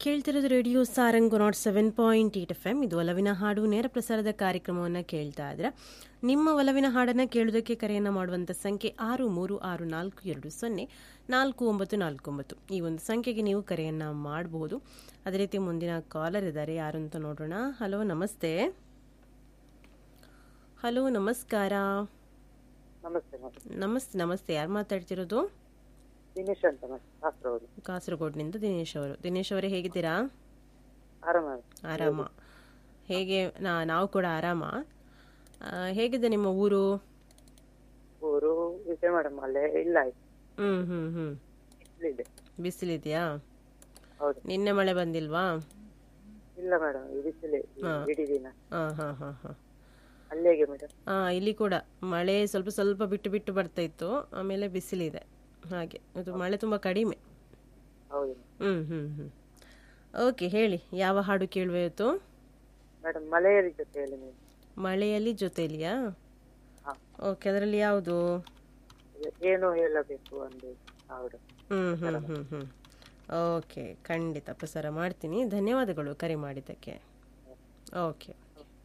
ಕೇಳ್ತಿರೋದು radio Sarang nought seven point eight F M ಇದು ಒಲವಿನ ಹಾಡು ನೇರ ಪ್ರಸಾರದ ಕಾರ್ಯಕ್ರಮವನ್ನು ಕೇಳ್ತಾ ಇದ್ರೆ ನಿಮ್ಮ ಒಲವಿನ ಹಾಡನ್ನು ಕೇಳೋದಕ್ಕೆ ಕರೆಯನ್ನು ಮಾಡುವಂಥ ಸಂಖ್ಯೆ ಆರು ಮೂರು ಆರು ನಾಲ್ಕು ಎರಡು ಸೊನ್ನೆ ನಾಲ್ಕು ಒಂಬತ್ತು ನಾಲ್ಕು ಒಂಬತ್ತು ಈ ಒಂದು ಸಂಖ್ಯೆಗೆ ನೀವು ಕರೆಯನ್ನು ಮಾಡಬಹುದು ಅದೇ ರೀತಿ ಮುಂದಿನ ಕಾಲರ್ ಇದ್ದಾರೆ ಯಾರು ಅಂತ ನೋಡೋಣ ಹಲೋ ನಮಸ್ತೆ ಹಲೋ ನಮಸ್ಕಾರ ನಮಸ್ತೆ ಮೇಡಮ್ ನಮಸ್ತೆ ನಮಸ್ತೆ ಯಾರು ಮಾತಾಡ್ತಿರೋದು ದಿನೇಶ್ ಅಂತ ಮೇಡಮ್ ಕಾಸರಗೋಡು ಕಾಸರಗೋಡಿನಿಂದ ದಿನೇಶ್ ಅವರು ದಿನೇಶ್ ಅವರೇ ಹೇಗಿದ್ದೀರಾ ಆರಾಮ ಆರಾಮ ಹೇಗೆ ನಾ ನಾವು ಕೂಡ ಆರಾಮ ಆ, ಹೇಗಿದೆ ನಿಮ್ಮ ಊರು ಊರು ಇದೆ ಮೇಡಮ್ ಅಲ್ಲೇ ಇಲ್ಲ ಆಯ್ತು ಹ್ಮ್ ಹ್ಮ್ ಹ್ಮ್ ಇಲ್ಲಿದೆ ಬಿಸಿಲಿದೆಯಾ ಹೌದು ನಿನ್ನೆ ಮಳೆ ಬಂದಿಲ್ವಾ ಇಲ್ಲ ಮೇಡಮ್ ಈ ಬಿಸಿಲೇ ಈ ಹಾ. ಇಡೀ ದಿನ ಹಾ ಹಾ ಹಾ ಹಾ ಅಲ್ಲಿಗೆ ಮೇಡಮ್ ಹಾ ಇಲ್ಲಿ ಕೂಡ ಮಳೆ ಸ್ವಲ್ಪ ಸ್ವಲ್ಪ ಬಿಟ್ಟು ಬಿಟ್ಟು ಬರ್ತಾ ಇತ್ತು ಆಮೇಲೆ ಬಿಸಿಲಿದೆ ಹಾಗೆ ಇದು ಮಳೆ ತುಂಬಾ ಕಡಿಮೆ ಹೌದು ಹ್ಮ್ ಹ್ಮ್ ಹ್ಮ್ ಓಕೆ ಹೇಳಿ ಯಾವ ಹಾಡು ಕೇಳುವ ಇವತ್ತು ಮೇಡಮ್ ಮಲೆಯರಿ ಜೊತೆಯಲ್ಲಿ ನೀವು ಮಳೆಯಲ್ಲಿ ಜೊತೆಲಿಯಾ ಹಾ. ಓಕೆ ಅದರಲ್ಲಿ ಯಾವುದು ಏನು ಹೇಳಬೇಕು ಒಂದು ಹೌದು ಹ್ಮ್ ಹ್ಮ್ ಹ್ಮ್ ಹ್ಮ್ ಓಕೆ ಖಂಡಿತ ಪ್ರಸಾರ ಮಾಡ್ತೀನಿ ಧನ್ಯವಾದಗಳು ಕರೆ ಮಾಡಿದ್ದಕ್ಕೆ ಓಕೆ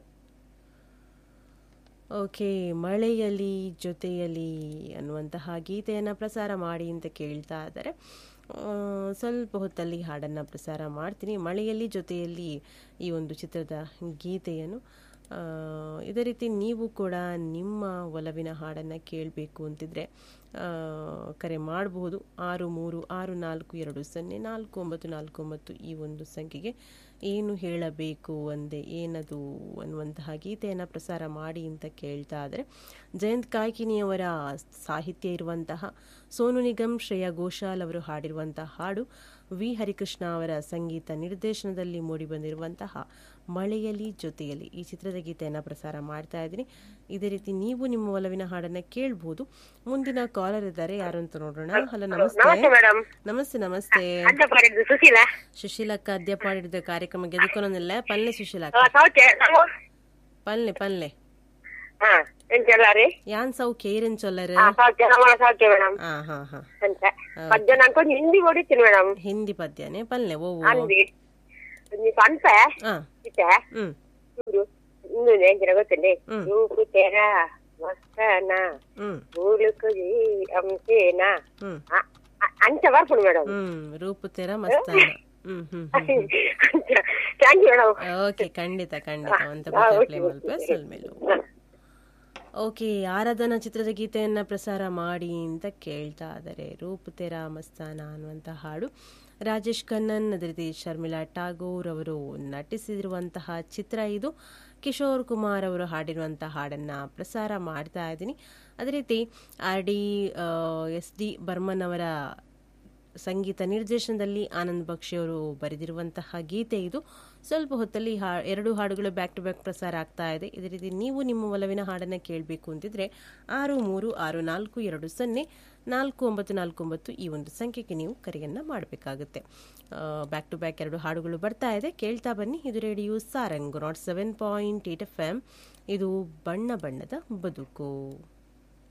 ಓಕೆ ಮಳೆಯಲ್ಲಿ ಜೊತೆಯಲ್ಲಿ ಅನ್ನುವಂತಹ ಗೀತೆಯನ್ನು ಪ್ರಸಾರ ಮಾಡಿ ಅಂತ ಕೇಳ್ತಾ ಇದ್ದಾರೆ ಆ, ಸ್ವಲ್ಪ ಹೊತ್ತಲ್ಲಿ ಹಾಡನ್ನು ಪ್ರಸಾರ ಮಾಡ್ತೀನಿ ಮಳೆಯಲ್ಲಿ ಜೊತೆಯಲ್ಲಿ ಈ ಒಂದು ಚಿತ್ರದ ಗೀತೆಯನ್ನು ಆ, ಇದೇ ರೀತಿ ನೀವು ಕೂಡ ನಿಮ್ಮ ಒಲವಿನ ಹಾಡನ್ನು ಕೇಳಬೇಕು ಅಂತಿದ್ರೆ ಆ, ಕರೆ ಮಾಡಬಹುದು ಆರು ಮೂರು ಆರು ನಾಲ್ಕು ಎರಡು ಸೊನ್ನೆ ನಾಲ್ಕು ಒಂಬತ್ತು ನಾಲ್ಕು ಒಂಬತ್ತು ಈ ಒಂದು ಸಂಖ್ಯೆಗೆ ಏನು ಹೇಳಬೇಕು ಒಂದೇ ಏನದು ಅನ್ನುವಂತಹ ಗೀತೆಯನ್ನು ಪ್ರಸಾರ ಮಾಡಿ ಅಂತ ಕೇಳ್ತಾ ಇದ್ದಾರೆ ಜಯಂತ್ ಕಾಯ್ಕಿನಿಯವರ ಸಾಹಿತ್ಯ ಇರುವಂತಹ ಸೋನು ನಿಗಮ್ ಶ್ರೇಯಾ ಘೋಷಾಲ್ ಅವರು ಹಾಡಿರುವಂತಹ ಹಾಡು ವಿ ಹರಿಕೃಷ್ಣ ಅವರ ಸಂಗೀತ ನಿರ್ದೇಶನದಲ್ಲಿ ಮೂಡಿಬಂದಿರುವಂತಹ ಮಳೆಯಲ್ಲಿ ಜೊತೆಯಲ್ಲಿ ಈ ಚಿತ್ರದ ಗೀತೆಯನ್ನು ಪ್ರಸಾರ ಮಾಡ್ತಾ ಇದ್ದೀನಿ ಇದೇ ರೀತಿ ನೀವು ನಿಮ್ಮ ಒಲವಿನ ಹಾಡನ್ನು ಕೇಳ್ಬೋದು ಮುಂದಿನ ಕಾಲರ್ ಇದ್ದಾರೆ ಯಾರು ಅಂತ ನೋಡೋಣ ಹಲೋ ನಮಸ್ತೆ ಮೇಡಮ್ ನಮಸ್ತೆ ನಮಸ್ತೆ ಅಂತ ಮಾಡಿದ್ದು ಸುಶೀಲ ಸುಶೀಲಕ್ಕ ಅದ್ಯಪಾಡಿದ ಕಾರ್ಯಕ್ರಮ ಗೆದ್ದುಕೊನೊಂದಿಲ್ಲ ಪಲ್ಲೆ ಸುಶೀಲಕ್ಕ ಸೌಖ್ಯ ನಾವು ಪಲ್ಲೆ ಪಲ್ಲೆ ಹಾ ಎಂತೆಲ್ಲ ರೀ ಯಾನ್ ಸೌಖ್ಯ ಏರೇನ್ ಚೊಲ್ಲರ್ ಹಾ ಸೌಖ್ಯ ನಮ್ಮ ಸೌಖ್ಯ ಮೇಡಮ್ ಹಾ ಹಾ ಹಾ ಅಂತ ಮಧ್ಯಾಹ್ನ ಅನ್ಕೊಂಡು ಹಿಂದಿ ಹೊಡಿತೀನಿ ಮೇಡಮ್ ಹಿಂದಿ ಪದ್ಯನೇ ಪಲ್ಲೆ ಓ ಓ. ಅಂದಿ ನೀ ಪಂಪ ಹಾ ಇತ್ತೆ ಹ್ಮ್ ಇವ್ರು ಇನ್ನು ನೆಂಜಿನ ಗೊತ್ತಿಲ್ಲ ಹ್ಮ್. ರೂಪು ತೆರ ಮಸ್ತನ ಹ್ಮ್ ಬೂಳುಕುದಿ ಅಂಸೇನ ಹ್ಮ್ ಅಂಚ ಬರ್ಪುಡು ಮೇಡಮ್ ಹ್ಮ್ ರೂಪು ತೆರ ಮಸ್ತಾನ ಹ್ಮ್ ಹ್ಮ್ ಥ್ಯಾಂಕ್ ಯು ಮೇಡಮ್ ಓಕೆ ಖಂಡಿತ ಖಂಡಿತ ಅಂತ ಪ್ಲೇ ಮಲ್ಪೆ ಸಲ್ಮೇಲು ಓಕೆ ಆರಾಧನಾ ಚಿತ್ರದ ಗೀತೆಯನ್ನ ಪ್ರಸಾರ ಮಾಡಿ ಅಂತ ಕೇಳ್ತಾ ಇದ್ದಾರೆ ರೂಪ್ ತೆರ ಮಸ್ತಾನ ಅನ್ನುವಂಥ ಹಾಡು ರಾಜೇಶ್ ಖನ್ನನ್ ಅದೇ ರೀತಿ ಶರ್ಮಿಳಾ ಟಾಗೋರ್ ಅವರು ನಟಿಸಿರುವಂತಹ ಚಿತ್ರ ಇದು ಕಿಶೋರ್ ಕುಮಾರ್ ಅವರು ಹಾಡಿರುವಂತಹ ಹಾಡನ್ನ ಪ್ರಸಾರ ಮಾಡ್ತಾ ಇದ್ದೀನಿ ಅದೇ ರೀತಿ R D S D Burman ಅವರ ಸಂಗೀತ ನಿರ್ದೇಶನದಲ್ಲಿ ಆನಂದ್ ಬಕ್ಷಿ ಅವರು ಬರೆದಿರುವಂತಹ ಗೀತೆ ಇದು ಸ್ವಲ್ಪ ಹೊತ್ತಲ್ಲಿ ಹಾ ಎರಡು ಹಾಡುಗಳು ಬ್ಯಾಕ್ ಟು ಬ್ಯಾಕ್ ಪ್ರಸಾರ ಆಗ್ತಾ ಇದೆ ಇದೇ ರೀತಿ ನೀವು ನಿಮ್ಮ ಒಲವಿನ ಹಾಡನ್ನು ಕೇಳಬೇಕು ಅಂತಿದ್ರೆ ಆರು ಮೂರು ಆರು ನಾಲ್ಕು ಎರಡು ಸೊನ್ನೆ ನಾಲ್ಕು ಒಂಬತ್ತು ನಾಲ್ಕು ಒಂಬತ್ತು ಈ ಒಂದು ಸಂಖ್ಯೆಗೆ ನೀವು ಕರೆಯನ್ನು ಮಾಡಬೇಕಾಗುತ್ತೆ ಬ್ಯಾಕ್ ಟು ಬ್ಯಾಕ್ ಎರಡು ಹಾಡುಗಳು ಬರ್ತಾ ಇದೆ ಕೇಳ್ತಾ ಬನ್ನಿ ಇದು radio Sarang naught seven point eight F M ಇದು ಬಣ್ಣ ಬಣ್ಣದ ಬದುಕು